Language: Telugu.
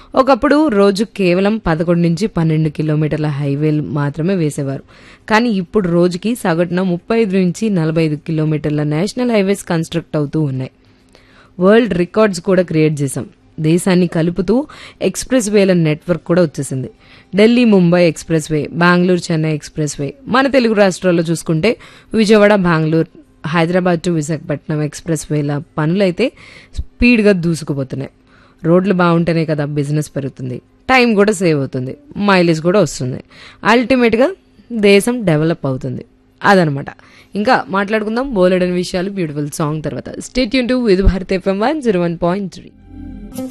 ఒకప్పుడు రోజు కేవలం పదకొండు నుంచి పన్నెండు కిలోమీటర్ల హైవేలు మాత్రమే వేసేవారు కానీ ఇప్పుడు రోజుకి సగటున ముప్పై ఐదు నుంచి నలభై ఐదు కిలోమీటర్ల నేషనల్ హైవేస్ కన్స్ట్రక్ట్ అవుతూ ఉన్నాయి వరల్డ్ రికార్డ్స్ కూడా క్రియేట్ చేశాం దేశాన్ని కలుపుతూ ఎక్స్ప్రెస్ వేల నెట్వర్క్ కూడా వచ్చేసింది Delhi Mumbai express way Bengaluru Chennai express way మన తెలుగు రాష్ట్రాల్లో చూసుకుంటే విజయవాడ బెంగళూరు హైదరాబాద్ టు విశాఖపట్నం ఎక్స్ప్రెస్ వేల పనులైతే స్పీడ్గా దూసుకుపోతున్నాయి రోడ్లు బాగుంటేనే కదా బిజినెస్ పెరుగుతుంది టైం కూడా సేవ్ అవుతుంది మైలేజ్ కూడా వస్తుంది అల్టిమేట్గా దేశం డెవలప్ అవుతుంది అదనమాట ఇంకా మాట్లాడుకుందాం బోలెడని విషయాలు బ్యూటిఫుల్ సాంగ్ తర్వాత స్టేట్ యూన్ to with Bharat FM one zero one point three